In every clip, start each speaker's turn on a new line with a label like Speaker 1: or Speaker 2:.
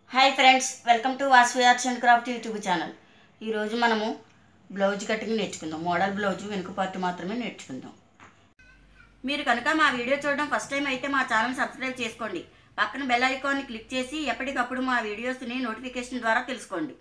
Speaker 1: hi friends welcome to Vasavi arts and craft YouTube channel ఈరోజు మనము blouse cutting నేర్చుకుందాం model blouse వెనుక part మాత్రమే నేర్చుకుందాం మీరు కనుక మా వీడియో చూడడం ఫస్ట్ టైం అయితే మా ఛానల్ సబ్స్క్రైబ్ చేసుకోండి పక్కన బెల్ ఐకాన్ని క్లిక్ చేసి ఎప్పటికప్పుడు మా వీడియోస్ని నోటిఫికేషన్ ద్వారా తెలుసుకోండి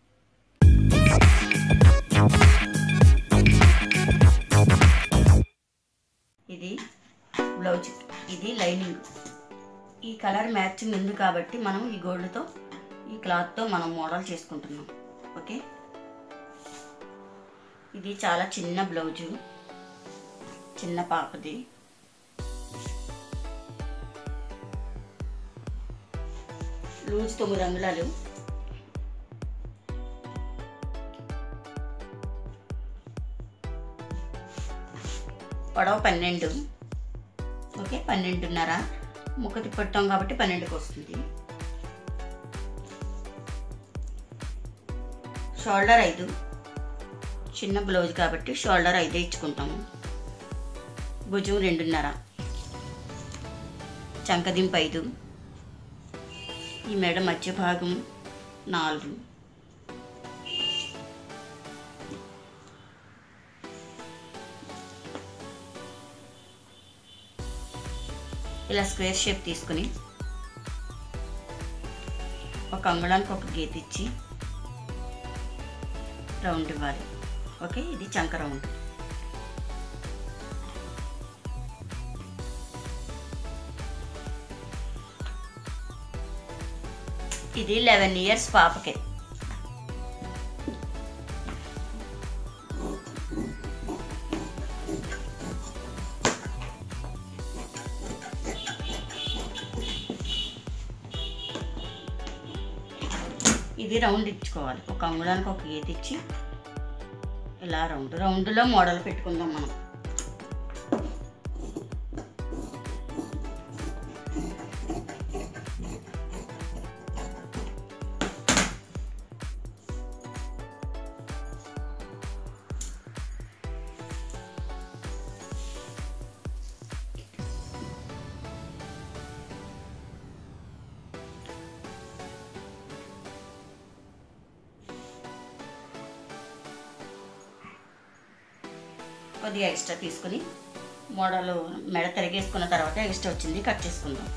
Speaker 1: ఇది బ్లౌజ్ ఇది లైనింగ్ ఈ కలర్ మ్యాచింగ్ ఉంది కాబట్టి మనం ఈ గోల్డ్తో ఈ క్లాత్తో మనం మోడల్ చేసుకుంటున్నాం ఓకే ఇది చాలా చిన్న బ్లౌజు చిన్న పాపది లూజ్ తొమ్మిది అంగుళాలు పొడవు పన్నెండు ఓకే పన్నెండున్నర ముక్క తిప్పట్టాం కాబట్టి పన్నెండుకి వస్తుంది షోల్డర్ ఐదు చిన్న బ్లౌజ్ కాబట్టి షోల్డర్ ఐదు ఇచ్చుకుంటాము భుజం రెండున్నర చంకదింపు ఐదు ఈ మెడ మధ్య భాగం నాలుగు ఇలా స్క్వేర్ షేప్ తీసుకుని ఒక అంగుళానికి ఒక గీత ఇచ్చి రౌండ్ ఇవ్వాలి ఓకే ఇది చంక రౌండ్ ఇది లెవెన్ ఇయర్స్ పాపకి ఇది రౌండ్ ఇచ్చుకోవాలి ఒక అంగుళానికి ఒక గీత ఇచ్చి ఇలా రౌండ్ రౌండ్లో మోడల్ పెట్టుకుందాం మనం కొద్దిగా ఎక్స్ట్రా తీసుకుని మోడల్ మెడ తిరిగేసుకున్న తర్వాత ఎక్స్ట్రా వచ్చింది కట్ చేసుకుందాం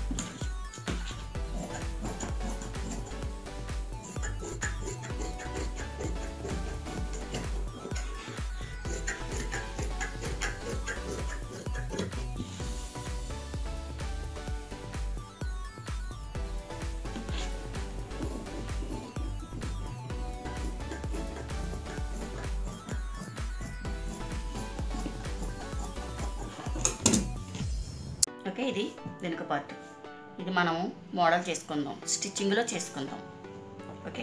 Speaker 1: ఓకే ఇది వెనుక పార్ట్ ఇది మనము మోడల్ చేసుకుందాం స్టిచ్చింగ్లో చేసుకుందాం ఓకే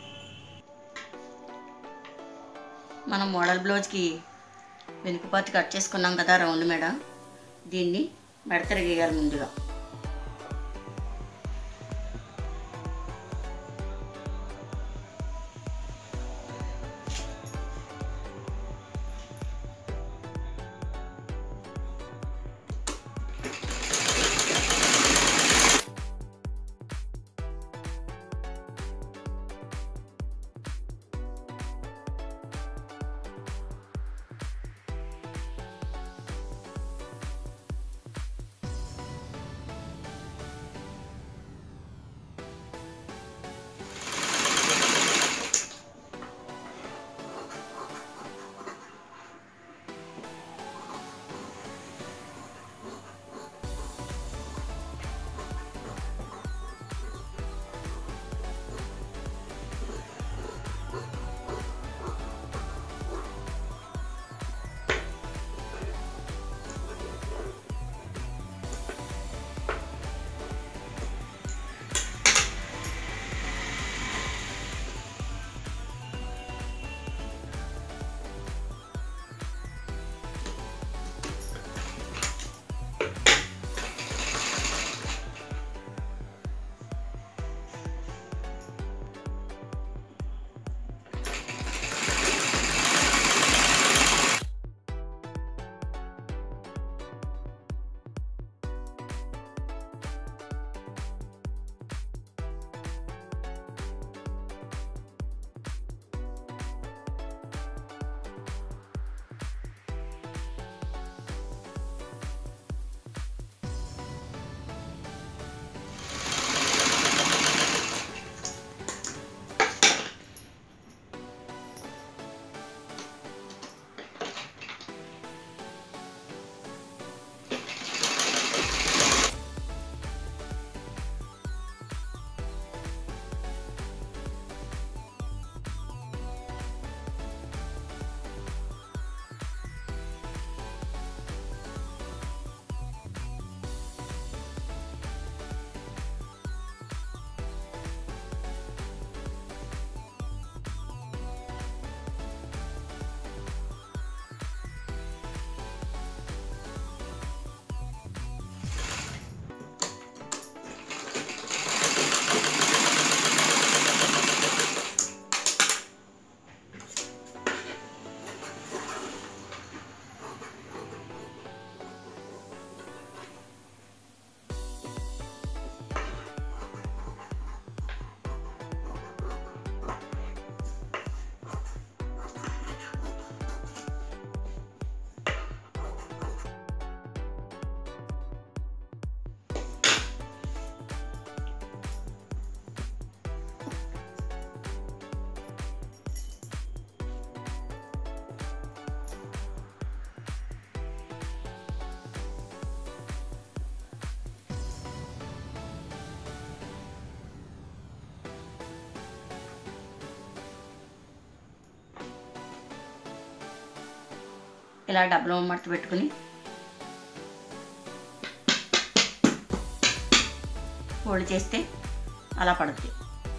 Speaker 1: మనం మోడల్ బ్లౌజ్కి వెనుక పార్ట్ కట్ చేసుకున్నాం కదా రౌండ్ మెడ దీన్ని మెడ తిరిగేయాలి ముందుగా ఇలా డబ్బలో మడత పెట్టుకుని ఫోల్డ్ చేస్తే అలా పడుతుంది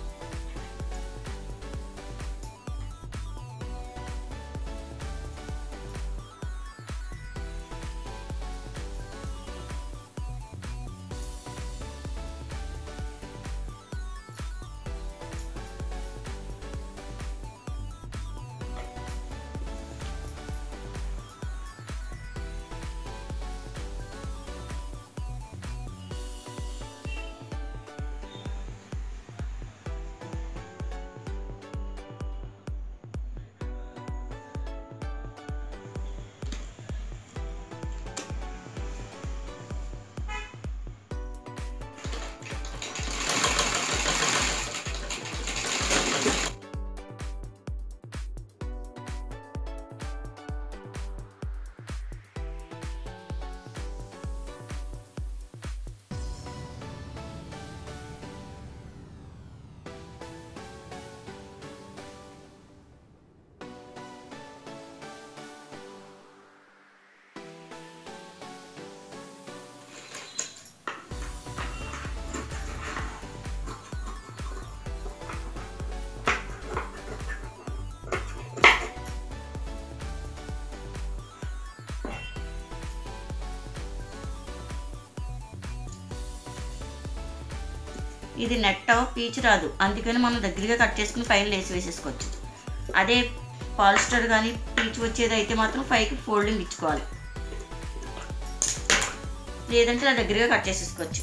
Speaker 1: ఇది నెట్ పీచు రాదు అందుకని మనం దగ్గరగా కట్ చేసుకుని పైన లేసి వేసేసుకోవచ్చు అదే పాలిస్టర్ కానీ పీచు వచ్చేది అయితే మాత్రం పైకి ఫోల్డింగ్ ఇచ్చుకోవాలి లేదంటే ఇలా దగ్గరగా కట్ చేసేసుకోవచ్చు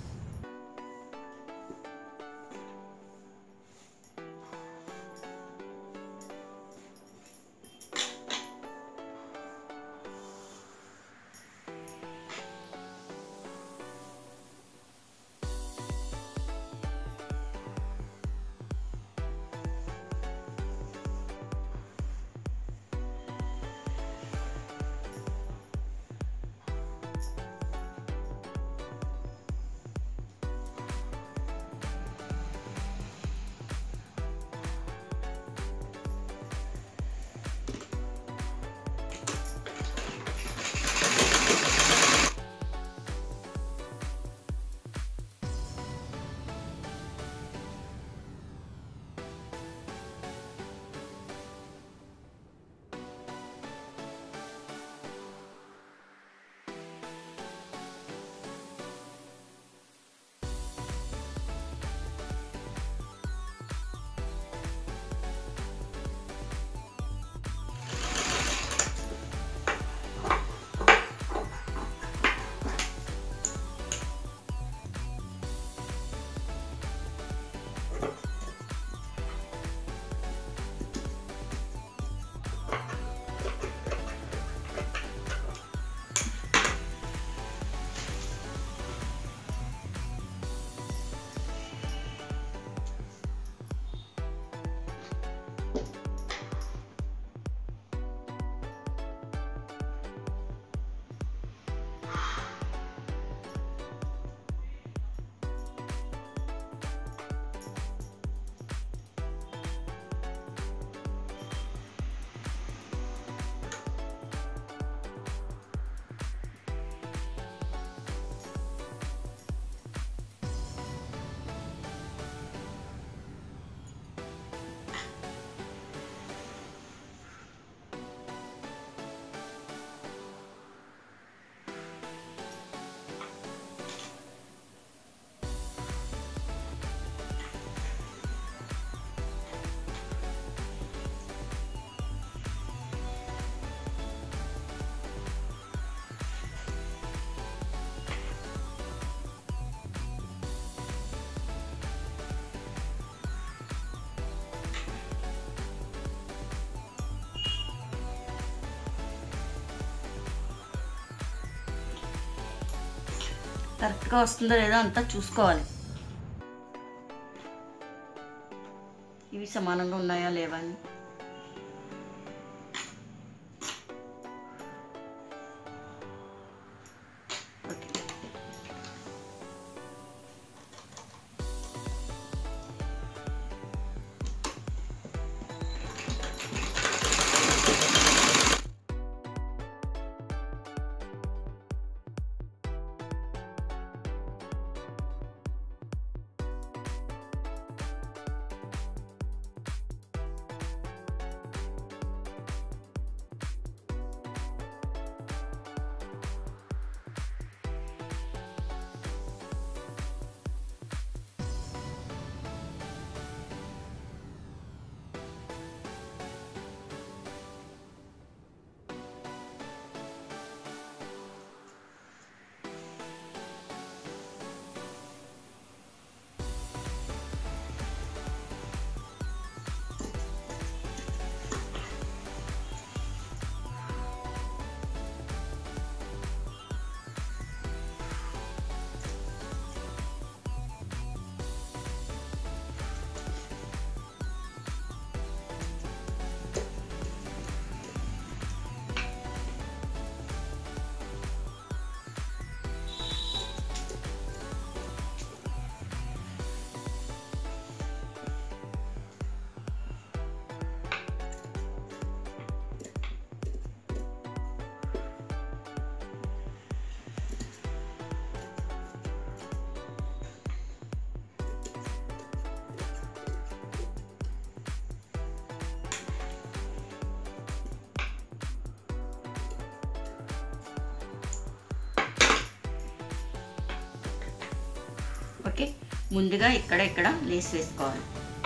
Speaker 1: కరెక్ట్గా వస్తుందో లేదో అంతా చూసుకోవాలి ఇవి సమానంగా ఉన్నాయా లేవా అని ఓకే ఓకే ముందుగా ఇక్కడ ఇక్కడ లేస్ వేసుకోవాలి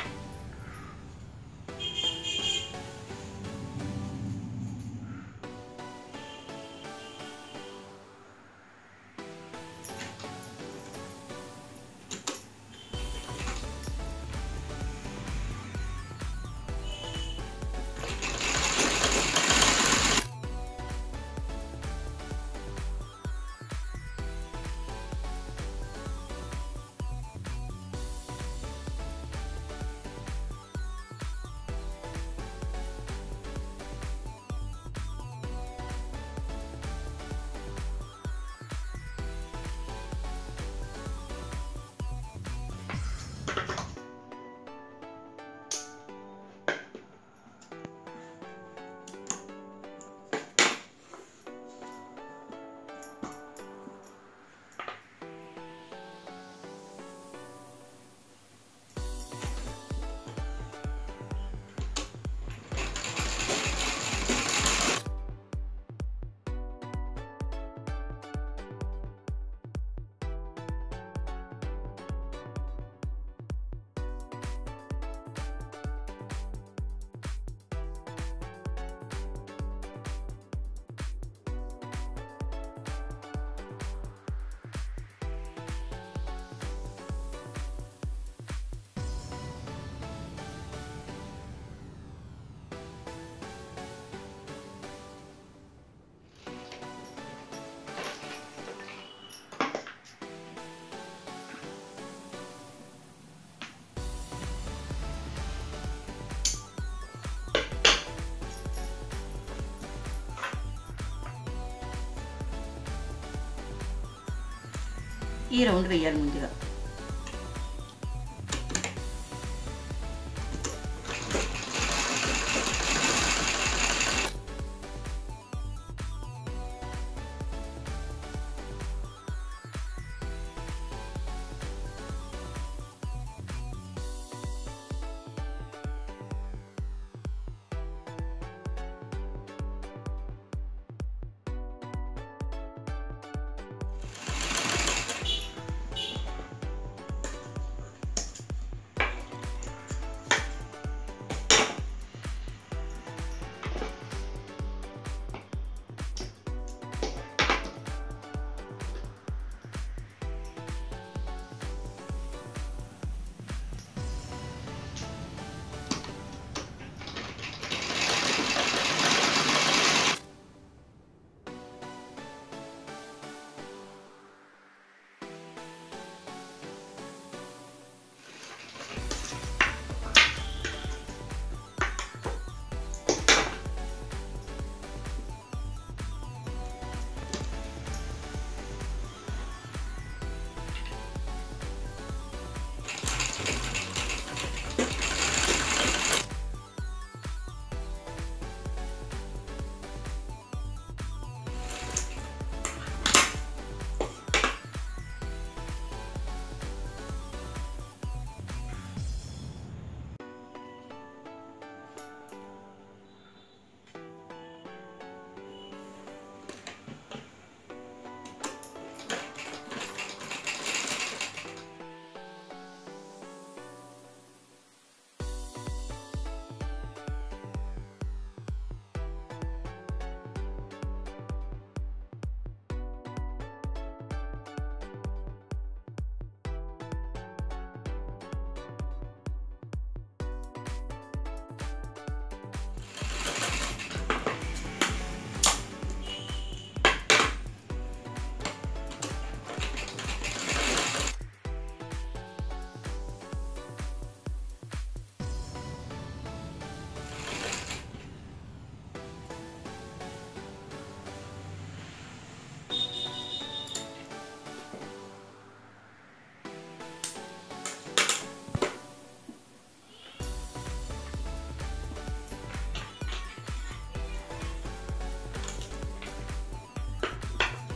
Speaker 1: ఈ రౌండ్ వేయాలి ముందుగా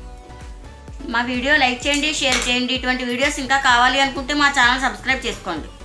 Speaker 1: మా వీడియో లైక్ చేయండి షేర్ చేయండి ఇటువంటి వీడియోస్ ఇంకా కావాలి అనుకుంటే మా ఛానల్ సబ్స్క్రైబ్ చేసుకోండి